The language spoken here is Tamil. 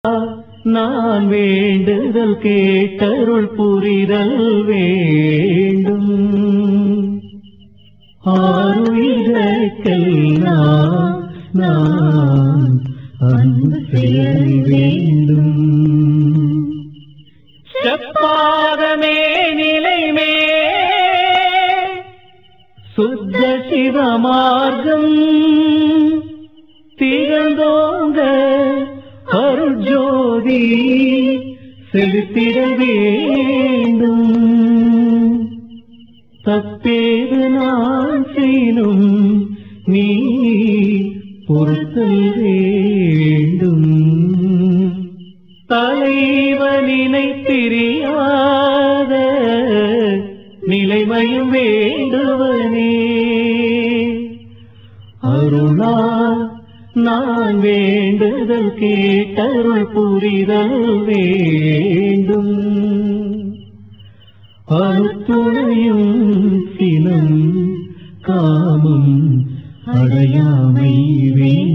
நான் வேண்டுதல் கேட்டருள் புரிதல் வேண்டும் ஆறுயிரக்கெல்லாம் நான் அன்பு செயல் வேண்டும் செப்பாதமே நிலைமே சுத்த சிவமார்க்கம் திகழ்ந்தோங்க அருஜோதி செலுத்திட வேண்டும் தப்பேது நான் செய்யணும் நீ பொறுத்தல் வேண்டும் தலைவனினை பிரியாத நிலைமையும் வேண்டுவனே அருளா நான் வேண்டுதல் கேட்டருள் புரிதல் வேண்டும் அருத்துணையும் சினம் காமம் அடையாமை வேண்டும்